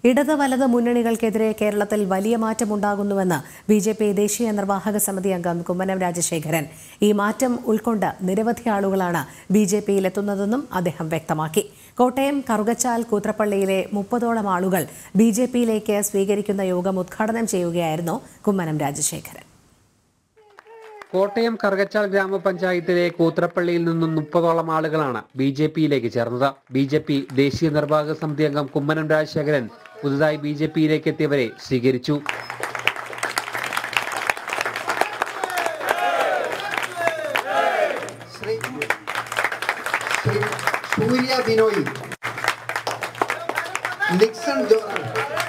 ഇടത് വലത് മുന്നണികൾക്കെതിരെ കേരളത്തിൽ വലിയ മാറ്റമുണ്ടാകുന്നുവെന്ന് ബി ജെ പി ദേശീയ നിർവാഹക സമിതി അംഗം കുമ്മനം രാജശേഖരൻ ഈ മാറ്റം ഉൾക്കൊണ്ട് നിരവധി ആളുകളാണ് ബി ജെ പിയിലെത്തുന്നതെന്നും അദ്ദേഹം വ്യക്തമാക്കി കോട്ടയം കറുകച്ചാൽ കൂത്രപ്പള്ളിയിലെ മുപ്പതോളം ആളുകൾ ബി ജെ പിയിലേക്ക് സ്വീകരിക്കുന്ന യോഗം ഉദ്ഘാടനം ചെയ്യുകയായിരുന്നു കുമ്മനം രാജശേഖരൻ കോട്ടയം കറുകച്ചാൽ ഗ്രാമപഞ്ചായത്തിലെ കൂത്രപ്പള്ളിയിൽ നിന്നും മുപ്പതോളം ആളുകളാണ് ബി ജെ പിയിലേക്ക് ചേർന്നത് ബി ജെ പി ദേശീയ നിർവാഹക സമിതി അംഗം കുമ്മനം രാജശേഖരൻ പുതുതായി ബി ജെ പിയിലേക്ക് എത്തിയവരെ സ്വീകരിച്ചു ശ്രീ ശ്രീ സൂര്യ ബിനോയി നിക്സൺ ജോർജ്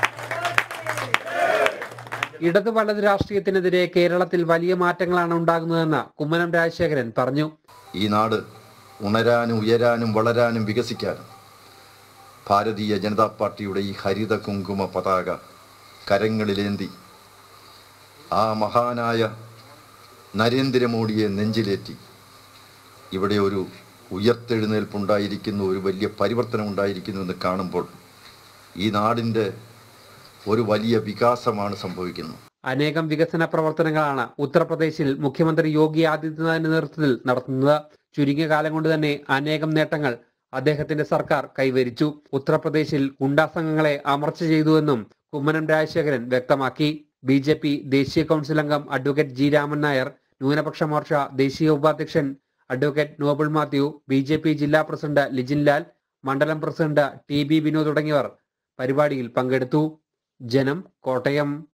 ഇടത് വലത് രാഷ്ട്രീയത്തിനെതിരെ കേരളത്തിൽ വലിയ മാറ്റങ്ങളാണ് ഉണ്ടാകുന്നതെന്ന് കുമ്മനം രാജശേഖരൻ പറഞ്ഞു ഈ നാട് ഉണരാനും ഉയരാനും വളരാനും വികസിക്കാനും ഭാരതീയ ജനതാ പാർട്ടിയുടെ ഈ ഹരിത കുങ്കുമ പതാക കരങ്ങളിലേന്തി ആ മഹാനായ നരേന്ദ്രമോദിയെ നെഞ്ചിലേറ്റി ഇവിടെ ഒരു ഉയർത്തെഴുന്നേൽപ്പുണ്ടായിരിക്കുന്നു ഒരു വലിയ പരിവർത്തനം ഉണ്ടായിരിക്കുന്നു എന്ന് കാണുമ്പോൾ ഈ നാടിൻ്റെ ഒരു വലിയ വികാസമാണ് സംഭവിക്കുന്നത് അനേകം വികസന പ്രവർത്തനങ്ങളാണ് ഉത്തർപ്രദേശിൽ മുഖ്യമന്ത്രി യോഗി ആദിത്യനാഥിന്റെ നേതൃത്വത്തിൽ നടത്തുന്നത് ചുരുങ്ങിയ കാലം കൊണ്ട് തന്നെ അനേകം നേട്ടങ്ങൾ അദ്ദേഹത്തിന്റെ സർക്കാർ കൈവരിച്ചു ഉത്തർപ്രദേശിൽ ഗുണ്ടാസംഘങ്ങളെ അമർച്ച ചെയ്തുവെന്നും കുമ്മനം രാജശേഖരൻ വ്യക്തമാക്കി ബി ജെ പി ദേശീയ കൗൺസിൽ അംഗം അഡ്വക്കേറ്റ് ജി രാമൻ നായർ ന്യൂനപക്ഷ മോർച്ച ദേശീയ ഉപാധ്യക്ഷൻ advocate Noble Mathew B J P ജില്ലാ പ്രസിഡന്റ് ലിജിൻ ലാൽ മണ്ഡലം പ്രസിഡന്റ് ടി ബി വിനോദ് തുടങ്ങിയവർ പരിപാടിയിൽ പങ്കെടുത്തു ജനം കോട്ടയം